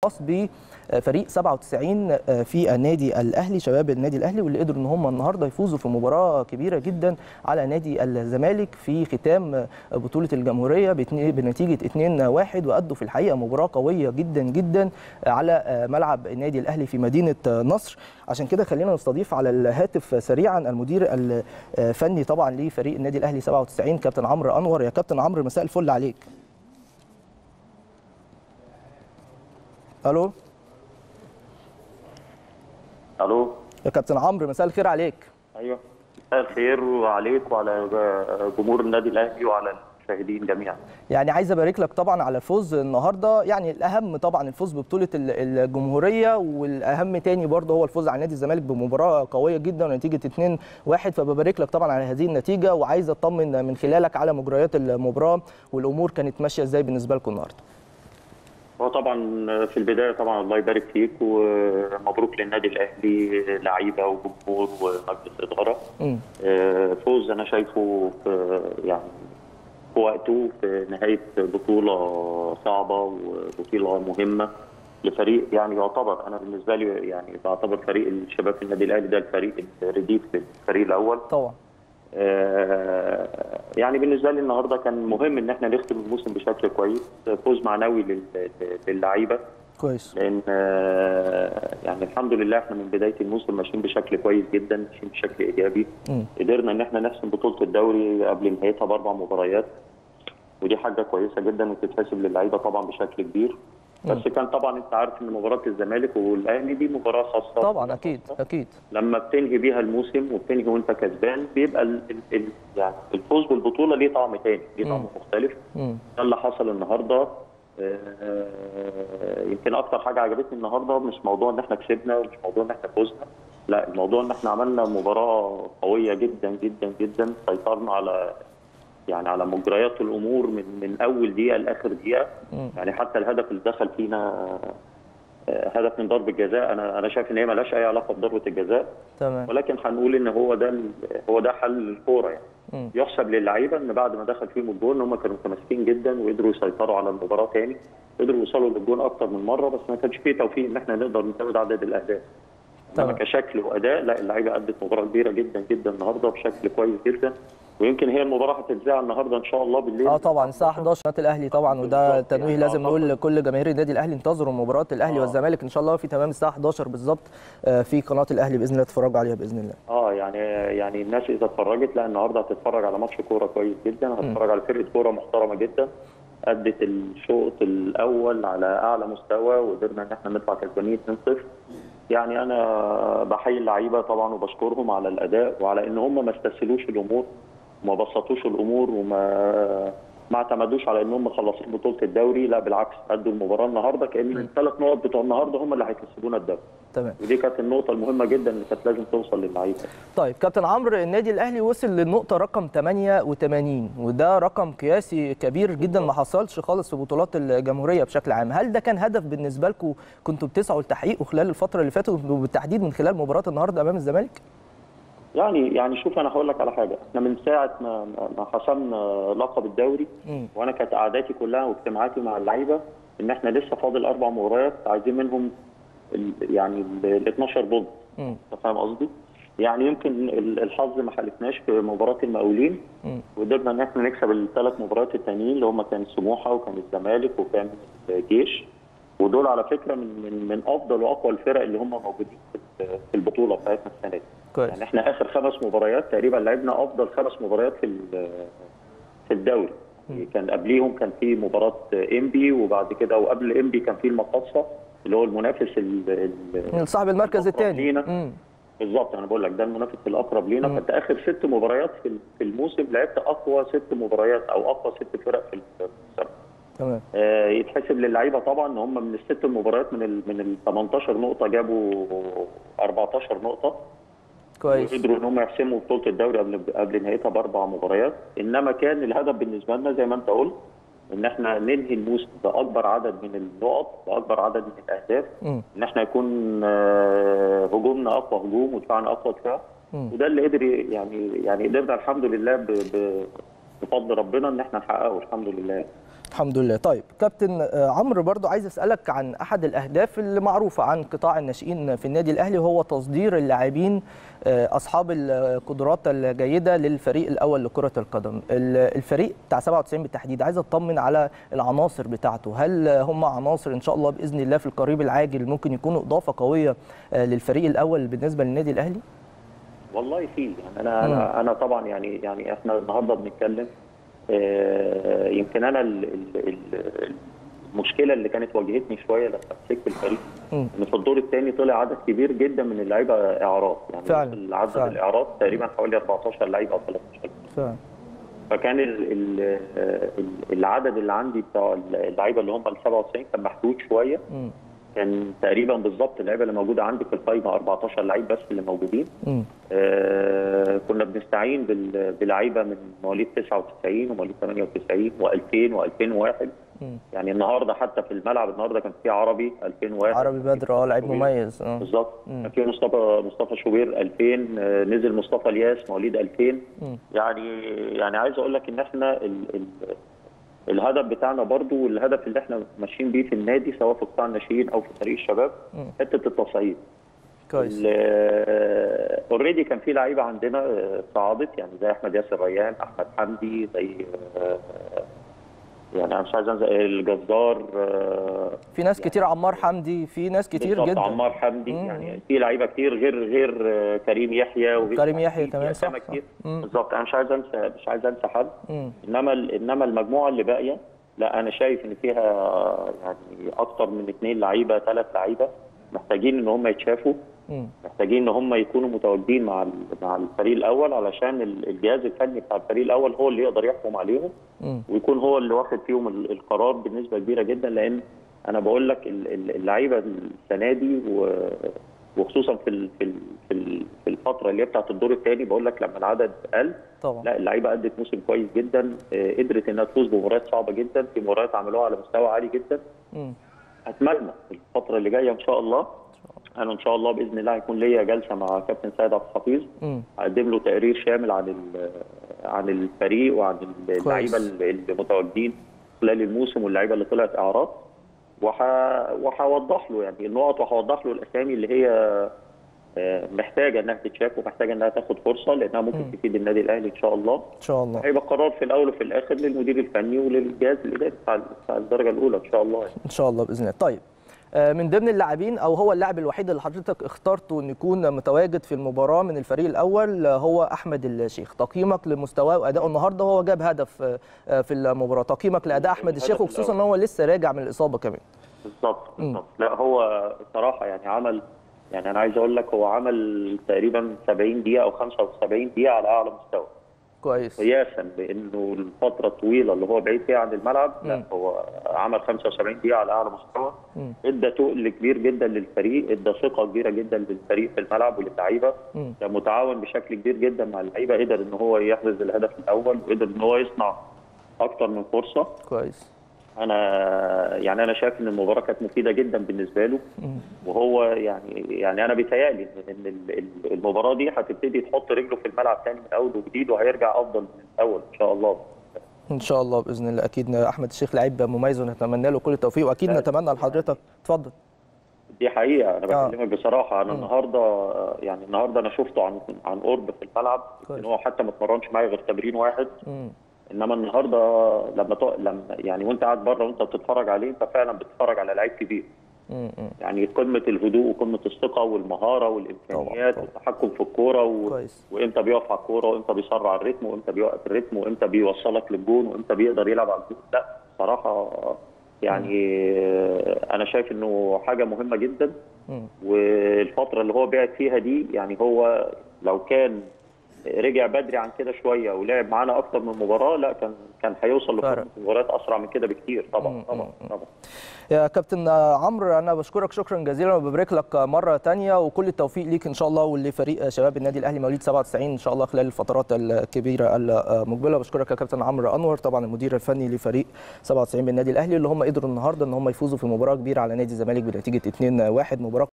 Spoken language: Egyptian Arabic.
الخاص بفريق 97 في النادي الاهلي شباب النادي الاهلي واللي قدروا ان هم النهارده يفوزوا في مباراه كبيره جدا على نادي الزمالك في ختام بطوله الجمهوريه بنتيجه 2-1 وادوا في الحقيقه مباراه قويه جدا جدا على ملعب النادي الاهلي في مدينه نصر عشان كده خلينا نستضيف على الهاتف سريعا المدير الفني طبعا لفريق النادي الاهلي 97 كابتن عمرو انور يا كابتن عمرو مساء الفل عليك الو الو يا كابتن عمرو مساء الخير عليك ايوه مساء الخير عليك وعلى جمهور النادي الاهلي وعلى المشاهدين جميعا يعني عايز ابارك لك طبعا على الفوز النهارده يعني الاهم طبعا الفوز ببطوله الجمهوريه والاهم تاني برضه هو الفوز على نادي الزمالك بمباراه قويه جدا ونتيجه 2-1 فببارك لك طبعا على هذه النتيجه وعايز اطمن من خلالك على مجريات المباراه والامور كانت ماشيه ازاي بالنسبه لكم النهارده هو طبعا في البدايه طبعا الله يبارك فيك ومبروك للنادي الاهلي لعيبه وجمهور ومجلس اداره فوز انا شايفه في يعني في وقته في نهايه بطوله صعبه وبطوله مهمه لفريق يعني يعتبر انا بالنسبه لي يعني بعتبر فريق الشباب في النادي الاهلي ده الفريق الرديف للفريق الاول طبعا آه يعني بالنسبه لي النهارده كان مهم ان احنا نختم الموسم بشكل كويس فوز معنوي للعيبه كويس لان آه يعني الحمد لله احنا من بدايه الموسم ماشيين بشكل كويس جدا ماشيين بشكل ايجابي م. قدرنا ان احنا نحسم بطوله الدوري قبل نهايتها باربع مباريات ودي حاجه كويسه جدا وتتحسب للعيبه طبعا بشكل كبير بس كان طبعا انت عارف ان مباراه الزمالك والاهلي دي مباراه خاصه طبعا اكيد اكيد لما بتنهي بيها الموسم وبتنهي وانت كسبان بيبقى ال ال يعني الفوز بالبطوله ليه طعم تاني ليه طعم مختلف ده اللي حصل النهارده يمكن اكتر حاجه عجبتني النهارده مش موضوع ان احنا كسبنا ومش موضوع ان احنا فزنا لا الموضوع ان احنا عملنا مباراه قويه جدا جدا جدا سيطرنا على يعني على مجريات الامور من من اول دقيقه لاخر دقيقه م. يعني حتى الهدف اللي دخل فينا هدف من ضربه جزاء انا انا شايف ان هي مالهاش اي علاقه بضربه الجزاء تمام ولكن هنقول ان هو ده هو ده حل الكوره يعني م. يحسب للعيبه ان بعد ما دخل فيهم الجون ان هم كانوا متماسكين جدا وقدروا يسيطروا على المباراه تاني قدروا يوصلوا للجون اكتر من مره بس ما كانش فيه توفيق ان احنا نقدر نزود عدد الاهداف انما كشكل واداء لا اللعيبه ادت مباراه كبيره جدا جدا النهارده بشكل كويس جدا ويمكن هي المباراه هتتذاع النهارده ان شاء الله بالليل اه طبعا الساعه 11 نادي الاهلي طبعا وده تنويه يعني لازم نقول لكل جماهير النادي الاهلي انتظروا مباراه الاهلي آه. والزمالك ان شاء الله في تمام الساعه 11 بالظبط في قناه الاهلي باذن الله تتفرجوا عليها باذن الله اه يعني يعني الناس اذا اتفرجت لا النهارده هتتفرج على ماتش كوره كويس جدا هتتفرج على فرقه كوره محترمه جدا ادت الشوط الاول على اعلى مستوى وقدرنا ان احنا نطلع كسبانين 2-0 يعني انا بحيي اللعيبه طبعا وبشكرهم على الاداء وعلى ان هم ما استسهلوش الامور وما بسطوش الامور وما ما اعتمدوش على انهم خلصوا بطوله الدوري لا بالعكس ادوا المباراه النهارده كان الثلاث نقط بتوع النهارده هم اللي هيكسبونا الدوري تمام ودي كانت النقطه المهمه جدا اللي كانت لازم توصل للعيبه طيب كابتن عمرو النادي الاهلي وصل للنقطه رقم 88 وده رقم قياسي كبير جدا ما حصلش خالص في بطولات الجمهوريه بشكل عام هل ده كان هدف بالنسبه لكم كنتوا بتسعوا لتحقيقه خلال الفتره اللي فاتت وبالتحديد من خلال مباراه النهارده امام الزمالك يعني يعني شوف انا هقول لك على حاجه احنا من ساعه ما ما حسمنا لقب الدوري م. وانا كانت قعداتي كلها واجتماعاتي مع اللعيبه ان احنا لسه فاضل اربع مباريات عايزين منهم ال يعني ال 12 بونت م. انت فاهم قصدي؟ يعني يمكن ال- الحظ ما حالفناش في مباراه المقاولين م. وقدرنا ان احنا نكسب الثلاث مباريات التانيين اللي هم كان سموحه وكان الزمالك وكان الجيش ودول على فكره من من من افضل واقوى الفرق اللي هم موجودين في في البطوله بتاعتنا السنه دي. كويس يعني احنا اخر خمس مباريات تقريبا لعبنا افضل خمس مباريات في ال- في الدوري كان قبليهم كان في مباراه انبي وبعد كده وقبل انبي كان في المقاصه اللي هو المنافس ال- ال- صاحب المركز الأقرب الثاني لينا. بالظبط انا بقول لك ده المنافس الاقرب لينا مم. فانت اخر ست مباريات في في الموسم لعبت اقوى ست مباريات او اقوى ست فرق في السنه تمام آه، يتحسب للعيبه طبعا ان هم من الست مباريات من ال من ال 18 نقطه جابوا 14 نقطه كويس وقدروا ان هم يحسموا بطوله الدوري قبل قبل نهايتها باربع مباريات انما كان الهدف بالنسبه لنا زي ما انت قلت ان احنا ننهي الموسم باكبر عدد من النقط باكبر عدد من الاهداف م. ان احنا يكون آه، هجومنا اقوى هجوم ودفاعنا اقوى دفاع م. وده اللي قدر ي- يعني يعني قدرنا الحمد لله ب- ب- بفضل ربنا ان احنا نحققه الحمد لله الحمد لله طيب كابتن آه، عمرو برضو عايز اسالك عن احد الاهداف اللي معروفه عن قطاع الناشئين في النادي الاهلي وهو تصدير اللاعبين آه، اصحاب القدرات الجيده للفريق الاول لكره القدم ال- الفريق بتاع 97 بالتحديد عايز اطمن على العناصر بتاعته هل هم عناصر ان شاء الله باذن الله في القريب العاجل ممكن يكونوا اضافه قويه آه، للفريق الاول بالنسبه للنادي الاهلي والله في يعني انا انا انا طبعا يعني يعني احنا النهارده بنتكلم آه، يمكن انا ال- ال- ال- المشكله اللي كانت واجهتني شويه لما مسكت الفريق مم. ان في الدور الثاني طلع عدد كبير جدا من اللعيبه اعراض يعني فعلا، وصل عدد فعلا. الاعراض تقريبا حوالي 14 لعيب او 13 فعلا فكان ال ال ال- العدد اللي عندي بتاع اللعيبه اللي هم ال 97 كان محدود شويه مم. كان تقريبا بالظبط اللعيبه اللي موجوده عندي في القايمه 14 لعيب بس اللي موجودين مم. آه كنا بنستعين بال- بلعيبه من مواليد 99 ومواليد 98 و2000 و2001 مم. يعني النهارده حتى في الملعب النهارده كان في عربي 2001 عربي بدر اه لعيب مميز اه بالظبط مم. كان في مصطفى مصطفى شوبير 2000 آه، نزل مصطفى الياس مواليد 2000 مم. يعني يعني عايز اقول لك ان احنا ال ال الهدف بتاعنا برضو والهدف اللي احنا ماشيين بيه في النادي سواء في قطاع الناشئين او في فريق الشباب مم. حته التصعيد كويس اوريدي كان في لعيبه عندنا آه، صعدت يعني زي احمد ياسر ريان احمد حمدي زي آه، يعني انا مش عايز انسى الجزار آه، في ناس كتير عمار حمدي في ناس كتير بالظبط، جدا عمار حمدي مم. يعني في لعيبه كتير غير غير آه، كريم يحيى وغير كريم يحيى في كمان، أسامى صح، كتير. صح. مم. بالظبط انا مش عايز انسى مش عايز انسى حد مم. انما ال- انما المجموعه اللي باقيه لا انا شايف ان فيها يعني اكتر من اثنين لعيبه ثلاث لعيبه محتاجين ان هم يتشافوا مم. محتاجين ان هم يكونوا متواجدين مع ال- مع الفريق الاول علشان ال- الجهاز الفني بتاع الفريق الاول هو اللي يقدر يحكم عليهم مم. ويكون هو اللي واخد فيهم ال- القرار بنسبه كبيره جدا لان انا بقول لك ال- ال- اللعيبه السنه دي و- وخصوصا في ال- في ال- في ال- في الفتره اللي هي بتاعت الدور الثاني بقول لك لما العدد قل طبعا لا اللعيبه ادت موسم كويس جدا آه، قدرت انها تفوز بمباريات صعبه جدا في مباريات عملوها على مستوى عالي جدا مم. اتمنى في الفتره اللي جايه ان شاء الله انا ان شاء الله باذن الله هيكون ليا جلسه مع كابتن سيد عبد الحفيظ مم. هقدم له تقرير شامل عن ال- عن الفريق وعن اللعيبه اللي اللي متواجدين خلال الموسم واللعيبه اللي طلعت اعراض وح... وهوضح له يعني النقط وهوضح له الاسامي اللي هي آه، محتاجه انها تتشاف ومحتاجه انها تاخد فرصه لانها ممكن مم. تفيد النادي الاهلي ان شاء الله ان شاء الله هيبقى قرار في الاول وفي الاخر للمدير الفني وللجهاز الاداري بتاع بتاع الدرجه الاولى ان شاء الله يعني. ان شاء الله باذن الله طيب آه، من ضمن اللاعبين او هو اللاعب الوحيد اللي حضرتك اخترته انه يكون متواجد في المباراه من الفريق الاول آه، هو احمد الشيخ تقييمك لمستواه وادائه النهارده هو جاب هدف آه، آه، في المباراه تقييمك لاداء احمد الهدف الشيخ وخصوصا ان هو لسه راجع من الاصابه كمان بالظبط بالظبط لا هو صراحه يعني عمل يعني انا عايز اقول لك هو عمل تقريبا 70 دقيقه او 75 دقيقه على اعلى مستوى كويس قياسا بانه الفتره الطويله اللي هو بعيد فيها عن الملعب لا مم. هو عمل 75 دقيقه على اعلى مستوى مم. ادى تقل كبير جدا للفريق ادى ثقه كبيره جدا للفريق في الملعب وللعيبه مم. كان متعاون بشكل كبير جدا مع اللعيبه قدر ان هو يحرز الهدف الاول وقدر ان هو يصنع اكتر من فرصه كويس انا يعني انا شايف ان المباراه كانت مفيده جدا بالنسبه له مم. وهو يعني يعني انا بيتهيألي ان ال- ال- المباراه دي هتبتدي تحط رجله في الملعب تاني من اول وجديد وهيرجع افضل من الاول ان شاء الله ان شاء الله باذن الله اكيد احمد الشيخ لعيب مميز ونتمنى له كل التوفيق واكيد لا، نتمنى لحضرتك اتفضل دي حقيقه انا آه. بكلمك بصراحه انا مم. النهارده يعني النهارده انا شفته عن عن قرب في الملعب كويس. ان هو حتى ما اتمرنش معايا غير تمرين واحد مم. انما النهارده لما تق... لما يعني وانت قاعد بره وانت بتتفرج عليه انت فعلا بتتفرج على لعيب كبير مم. مم. يعني قمه الهدوء وقمه الثقه والمهاره والامكانيات طبعاً. والتحكم في الكوره و... كويس وامتى بيقف على الكوره وامتى بيسرع الريتم وامتى بيوقف الريتم وامتى بيوصلك للجون وامتى بيقدر يلعب على الجون لا صراحه يعني انا شايف انه حاجه مهمه جدا مم. والفتره اللي هو بعد فيها دي يعني هو لو كان رجع بدري عن كده شويه ولعب معانا اكتر من مباراه لا كان كان هيوصل فرق. لفرصة مباريات اسرع من كده بكتير طبعا مم. طبعا مم. طبعا يا كابتن عمرو انا بشكرك شكرا جزيلا وببارك لك مره تانية وكل التوفيق ليك ان شاء الله ولفريق شباب النادي الاهلي مواليد 97 ان شاء الله خلال الفترات الكبيره المقبله بشكرك يا كابتن عمرو انور طبعا المدير الفني لفريق 97 بالنادي الاهلي اللي هم قدروا النهارده ان هم يفوزوا في مباراه كبيره على نادي الزمالك بنتيجه 2-1 مباراه